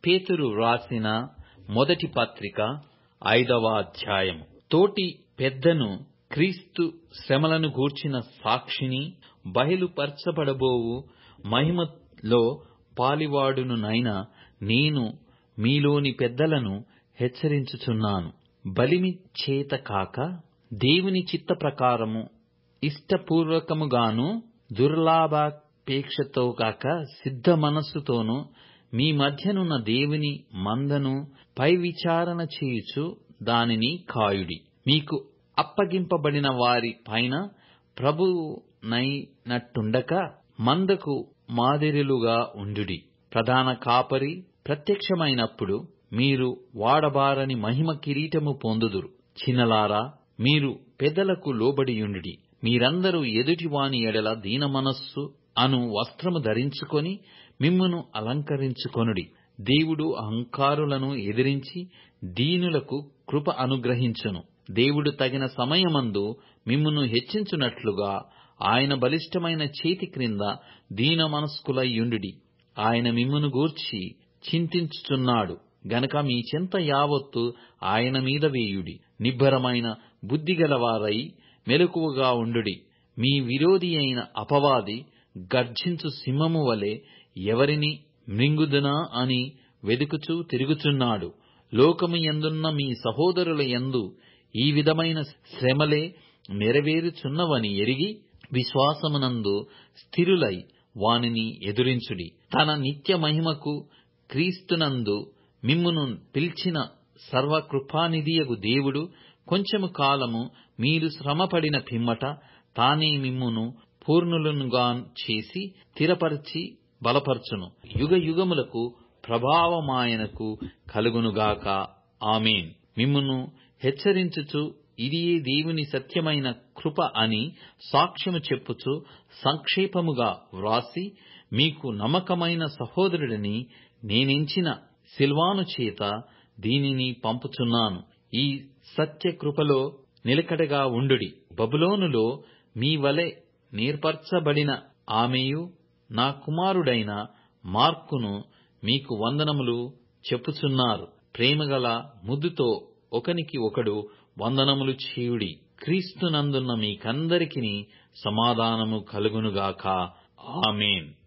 పేతురు వ్రాసిన మొదటి పత్రిక ఐదవ అధ్యాయము తోటి పెద్దను క్రీస్తు శ్రమలను గూర్చిన సాక్షిని బయలుపరచబడబోవు మహిమలో పాలివాడునునైన నేను మీలోని పెద్దలను హెచ్చరించుచున్నాను బలిమి చేత కాక దేవుని చిత్త ప్రకారము ఇష్టపూర్వకముగాను దుర్లాభాపేక్షతో కాక సిద్ధ మనస్సుతోను మీ మధ్యనున్న దేవుని మందను పై విచారణ చేయుచు దానిని కాయుడి మీకు అప్పగింపబడిన వారి పైన ప్రభువునైనట్టుండక మందకు మాదిరిలుగా ఉండుడి ప్రధాన కాపరి ప్రత్యక్షమైనప్పుడు మీరు వాడబారని మహిమ కిరీటము పొందుదురు చిన్నలారా మీరు పెద్దలకు లోబడియుండుడి మీరందరూ ఎదుటివాని ఎడల దీనమనస్సు అను వస్త్రము ధరించుకొని మిమ్మును అలంకరించుకొనుడి దేవుడు అహంకారులను ఎదిరించి దీనులకు కృప అనుగ్రహించును దేవుడు తగిన సమయమందు మిమ్మును హెచ్చించునట్లుగా ఆయన బలిష్టమైన చేతి క్రింద దీనమనస్కులయ్యుండుడి ఆయన మిమ్మును గూర్చి చింతించుచున్నాడు గనక మీ చింత యావత్తు ఆయన మీద వేయుడి నిబ్బరమైన బుద్ధిగలవారై మెలకువగా ఉండుడి మీ విరోధి అయిన అపవాది గర్జించు సింహము వలె ఎవరిని మృంగుదునా అని వెదుకుచూ తిరుగుచున్నాడు లోకము యందున్న మీ సహోదరుల యందు ఈ విధమైన శ్రమలే నెరవేరుచున్నవని ఎరిగి విశ్వాసమునందు స్థిరులై వానిని ఎదురించుడి తన నిత్య మహిమకు క్రీస్తునందు మిమ్మును పిలిచిన సర్వకృపానిధియగు దేవుడు కొంచెము కాలము మీరు శ్రమపడిన పిమ్మట తానే మిమ్మును పూర్ణులనుగా చేసి స్థిరపరిచి బలపరచును యుగ యుగములకు ప్రభావమాయనకు కలుగునుగాక ఆమెన్ మిమ్మును హెచ్చరించుచు ఇదియే దేవుని సత్యమైన కృప అని సాక్ష్యము చెప్పుచు సంక్షేపముగా వ్రాసి మీకు నమ్మకమైన సహోదరుడిని నేనెంచిన సిల్వాను చేత దీనిని పంపుచున్నాను ఈ సత్య కృపలో నిలకడగా ఉండుడి బబులోనులో మీ వలె నేర్పరచబడిన ఆమెయు నా కుమారుడైన మార్కును మీకు వందనములు చెప్పుచున్నారు ప్రేమగల ముద్దుతో ఒకనికి ఒకడు వందనములు చేయుడి క్రీస్తునందున్న మీకందరికిని సమాధానము కలుగునుగాక ఆమెన్